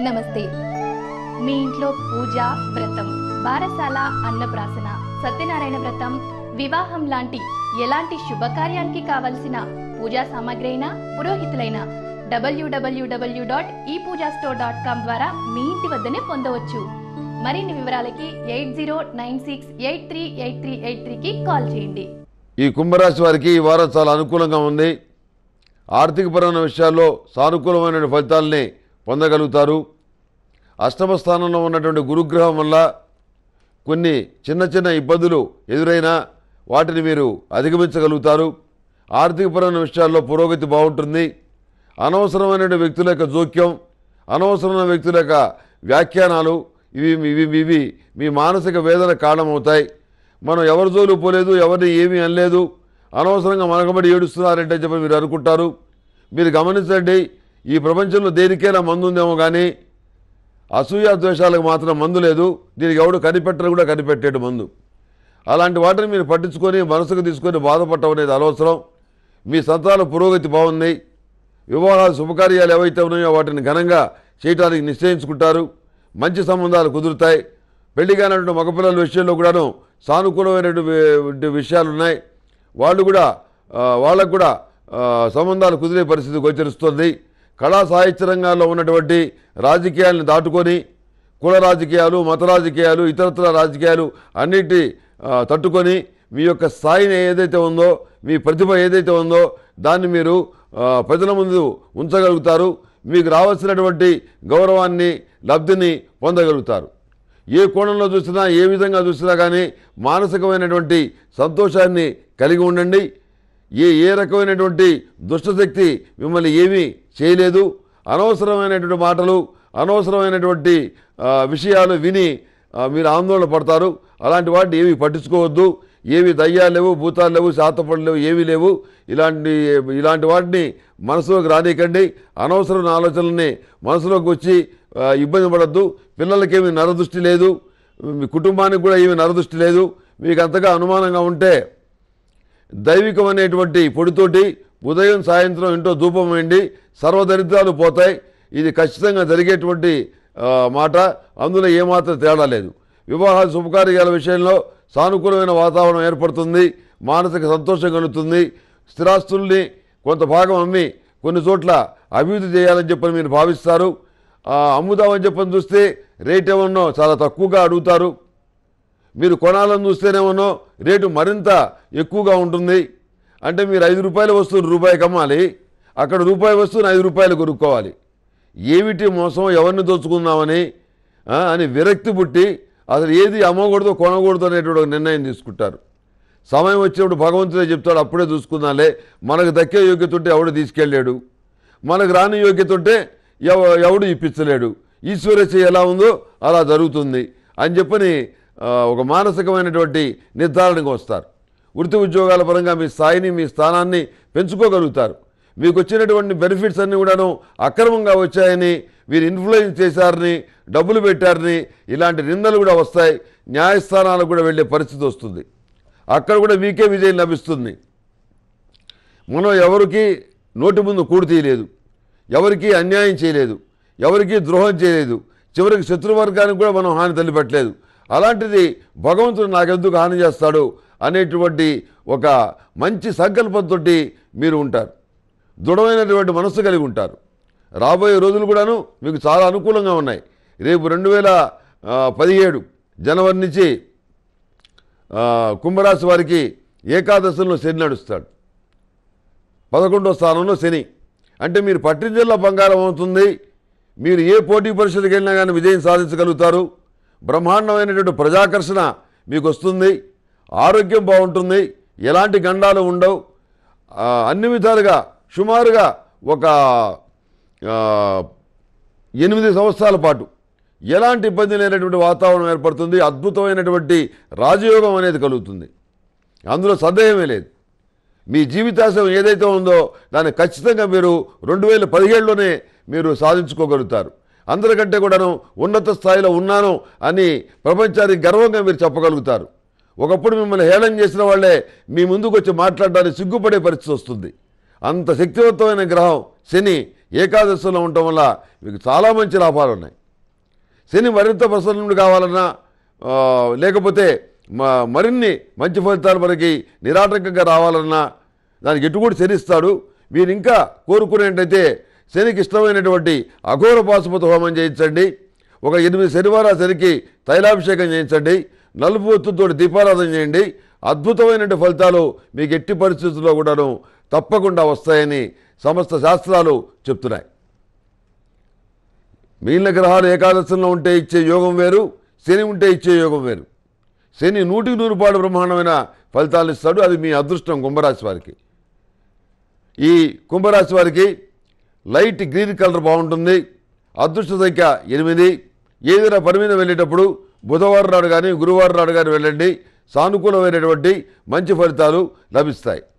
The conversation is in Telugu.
నమస్తే మీ ఇంట్లో పూజ వ్రతం బారసాల అన్నప్రాసన సత్యనారాయణ వ్రతం వివాహం లాంటి ఎలాంటి శుభకార్యానికి కావలసిన పూజా సామాగ్రి అయినా పురోహితులైన డబ్ల్యూడబ్ల్యూడబ్ల్యూ డాట్ ఈ పూజా స్టోర్ డాట్ కామ్ ద్వారా మీ ఇంటి వద్దనే పొందవచ్చు మరిన్ని వివరాలకి eight zero nine six eight three eight three eight త్రీకి కాల్ చేయండి ఈ కుంభరాశి వారికి ఈ వారం చాలా అనుకూలంగా ఉంది ఆర్థికపరమైన విషయాల్లో సానుకూలమైన ఫలితాలని పొందగలుగుతారు అష్టమ స్థానంలో ఉన్నటువంటి గురుగ్రహం వల్ల కొన్ని చిన్న చిన్న ఇబ్బందులు ఎదురైనా వాటిని మీరు అధిగమించగలుగుతారు ఆర్థికపరమైన విషయాల్లో పురోగతి బాగుంటుంది అనవసరమైన వ్యక్తుల యొక్క జోక్యం అనవసరమైన వ్యక్తుల యొక్క వ్యాఖ్యానాలు ఇవి ఇవి ఇవి మీ మానసిక వేదన కారణమవుతాయి మనం ఎవరి జోలు పోలేదు ఎవరిని ఏమీ అనలేదు అనవసరంగా మనకబడి ఏడుస్తున్నారంటే చెప్పి మీరు అనుకుంటారు మీరు గమనించండి ఈ ప్రపంచంలో దేనికైనా మందు ఉందేమో కానీ అసూయ ద్వేషాలకు మాత్రం మందు లేదు దీనికి ఎవడు కనిపెట్టరు కూడా కనిపెట్టేడు మందు అలాంటి వాటిని మీరు పట్టించుకొని మనసుకు తీసుకొని బాధపడటం అనేది అనవసరం మీ సంతాన పురోగతి బాగుంది వివాహాలు శుభకార్యాలు ఏవైతే ఉన్నాయో వాటిని ఘనంగా చేయడానికి నిశ్చయించుకుంటారు మంచి సంబంధాలు కుదురుతాయి పెళ్లి కానటువంటి మగపిల్లల విషయంలో కూడాను సానుకూలమైనటువంటి విషయాలు ఉన్నాయి వాళ్ళు కూడా ఆ, వాళ్ళకు కూడా ఆ, సంబంధాలు కుదిరే పరిస్థితి గోచరిస్తుంది కళా సాహిత్య రంగాల్లో ఉన్నటువంటి రాజకీయాలను దాటుకొని కుల రాజకీయాలు మత రాజకీయాలు ఇతరత్ర రాజకీయాలు అన్నిటి ఆ, తట్టుకొని మీ యొక్క స్థాయిని ఏదైతే ఉందో మీ ప్రతిభ ఏదైతే ఉందో దాన్ని మీరు ఆ, ప్రజల ముందు ఉంచగలుగుతారు మీకు రావాల్సినటువంటి గౌరవాన్ని లబ్ధిని పొందగలుగుతారు ఏ కోణంలో చూసినా ఏ విధంగా చూసినా కానీ మానసికమైనటువంటి సంతోషాన్ని కలిగి ఉండండి ఏ ఏ రకమైనటువంటి దుష్టశక్తి మిమ్మల్ని ఏమీ చేయలేదు అనవసరమైనటువంటి మాటలు అనవసరమైనటువంటి ఆ, విషయాలు విని ఆ, మీరు ఆందోళన పడతారు అలాంటి వాటిని ఏవి పట్టించుకోవద్దు ఏవి దయ్యాలు లేవు భూతాలు లేవు శాతపడులు లేవు ఏమీ లేవు ఇలాంటి ఇలాంటి వాటిని మనసులోకి రానికండి అనవసరమైన ఆలోచనల్ని మనసులోకి వచ్చి ఆ, ఇబ్బంది పడద్దు పిల్లలకేమీ నరదృష్టి లేదు మీ కుటుంబానికి కూడా ఏమీ నరదృష్టి లేదు మీకు అంతగా అనుమానంగా ఉంటే దైవికం అనేటువంటి పొడితోటి ఉదయం సాయంత్రం ఇంట్లో ధూపం వేయండి సర్వదరిద్రాలు పోతాయి ఇది ఖచ్చితంగా జరిగేటువంటి ఆ, మాట అందులో ఏమాత్రం తేడా లేదు వివాహాల శుభకార్యాల విషయంలో సానుకూలమైన వాతావరణం ఏర్పడుతుంది మానసిక సంతోషం కలుగుతుంది స్థిరాస్తుల్ని కొంత భాగం అమ్మి కొన్ని చోట్ల అభివృద్ధి చేయాలని చెప్పని మీరు భావిస్తారు ఆ, అమ్ముదామని చెప్పని చూస్తే రేట్ ఏమన్నో చాలా తక్కువగా అడుగుతారు మీరు కొనాలని చూస్తేనేమో రేటు మరింత ఎక్కువగా ఉంటుంది అంటే మీరు ఐదు రూపాయల వస్తువుని రూపాయికి అమ్మాలి అక్కడ రూపాయి వస్తువుని ఐదు రూపాయలు కొనుక్కోవాలి ఏమిటి మోసం ఎవరిని దోచుకుందామని ఆ, అని విరక్తి పుట్టి అసలు ఏది అమ్మకూడదు కొనకూడదు అనేటువంటి ఒక నిర్ణయం తీసుకుంటారు సమయం వచ్చినప్పుడు భగవంతుడే చెప్తాడు అప్పుడే చూసుకుందాలే మనకు దక్కే యోగ్యత ఉంటే ఎవడు తీసుకెళ్ళాడు మనకు రాని యోగ్యత ఉంటే ఎవ ఎవడు ఇప్పించలేడు ఈశ్వరచ ఎలా ఉందో అలా జరుగుతుంది అని చెప్పని ఆ, ఒక మానసికమైనటువంటి నిర్ధారణకు వస్తారు వృత్తి ఉద్యోగాల పరంగా మీ స్థాయిని మీ స్థానాన్ని పెంచుకోగలుగుతారు మీకు వచ్చినటువంటి బెనిఫిట్స్ అన్నీ కూడాను అక్రమంగా వచ్చాయని మీరు ఇన్ఫ్లుయెన్స్ చేశారని డబ్బులు పెట్టారని ఇలాంటి నిందలు కూడా వస్తాయి న్యాయస్థానాలకు కూడా వెళ్ళే పరిస్థితి వస్తుంది అక్కడ కూడా మీకే విజయం లభిస్తుంది మనం ఎవరికి నోటి ముందు కూడు తీయలేదు ఎవరికి అన్యాయం చేయలేదు ఎవరికి ద్రోహం చేయలేదు చివరికి శత్రువర్గానికి కూడా మనం హాని తల్లిపెట్టలేదు అలాంటిది భగవంతుడు నాకెందుకు హాని చేస్తాడు అనేటువంటి ఒక మంచి సంకల్పంతో మీరు ఉంటారు దృఢమైనటువంటి మనస్సు కలిగి ఉంటారు రాబోయే రోజులు కూడాను మీకు చాలా అనుకూలంగా ఉన్నాయి రేపు రెండు వేల ఆ, పదిహేడు జనవరి నుంచి ఆ, కుంభరాశి వారికి ఏకాదశంలో శని నడుస్తాడు పదకొండో స్థానంలో శని అంటే మీరు పట్టింజల్లో బంగారం అవుతుంది మీరు ఏ పోటీ పరీక్షలకు వెళ్ళినా కానీ విజయం సాధించగలుగుతారు బ్రహ్మాండమైనటువంటి ప్రజాకర్షణ మీకు వస్తుంది ఆరోగ్యం బాగుంటుంది ఎలాంటి గండాలు ఉండవు ఆ, అన్ని విధాలుగా సుమారుగా ఒక ఆ, ఎనిమిది సంవత్సరాల పాటు ఎలాంటి ఇబ్బంది లేనటువంటి వాతావరణం ఏర్పడుతుంది అద్భుతమైనటువంటి రాజయోగం అనేది కలుగుతుంది అందులో సందేహమే లేదు మీ జీవితాశయం ఏదైతే ఉందో దాన్ని ఖచ్చితంగా మీరు రెండు వేల పదిహేడులోనే మీరు సాధించుకోగలుగుతారు అందరికంటే కూడాను ఉన్నత స్థాయిలో ఉన్నాను అని ప్రపంచానికి గర్వంగా మీరు చెప్పగలుగుతారు ఒకప్పుడు మిమ్మల్ని హేళన చేసిన వాళ్ళే మీ ముందుకు వచ్చి మాట్లాడడానికి సిగ్గుపడే పరిస్థితి వస్తుంది అంత శక్తివంతమైన గ్రహం శని ఏకాదశిలో ఉండటం వల్ల మీకు చాలా మంచి లాభాలు ఉన్నాయి శని మరింత ప్రసన్నుడు కావాలన్నా ఆ, లేకపోతే మ- మరిన్ని మంచి ఫలితాలు మనకి నిరాటంకంగా రావాలన్నా దానికి ఎటు కూడా శనిస్తాడు మీరు ఇంకా కోరుకునేటైతే శనికి ఇష్టమైనటువంటి అఘోర పాశుపత హోమం చేయించండి ఒక ఎనిమిది శనివారాలు శనికి తైలాభిషేకం చేయించండి నలుపు ఒత్తుతో దీపారాధన చేయండి అద్భుతమైనటువంటి ఫలితాలు మీకు ఎట్టి పరిస్థితుల్లో కూడాను తప్పకుండా వస్తాయని సమస్త శాస్త్రాలు చెప్తున్నాయి మిగిలిన గ్రహాలు ఏకాదశంలో ఉంటే ఇచ్చే యోగం వేరు శని ఉంటే ఇచ్చే యోగం వేరు శని నూటికి నూరు పాడు బ్రహ్మాండమైన ఫలితాలు ఇస్తాడు అది మీ అదృష్టం కుంభరాశి వారికి ఈ కుంభరాశి వారికి లైట్ గ్రీన్ కలర్ బాగుంటుంది అదృష్ట సంఖ్య ఎనిమిది ఏదైనా పని మీద వెళ్ళేటప్పుడు బుధవారం నాడు కానీ గురువారం నాడు కానీ వెళ్ళండి సానుకూలమైనటువంటి మంచి ఫలితాలు లభిస్తాయి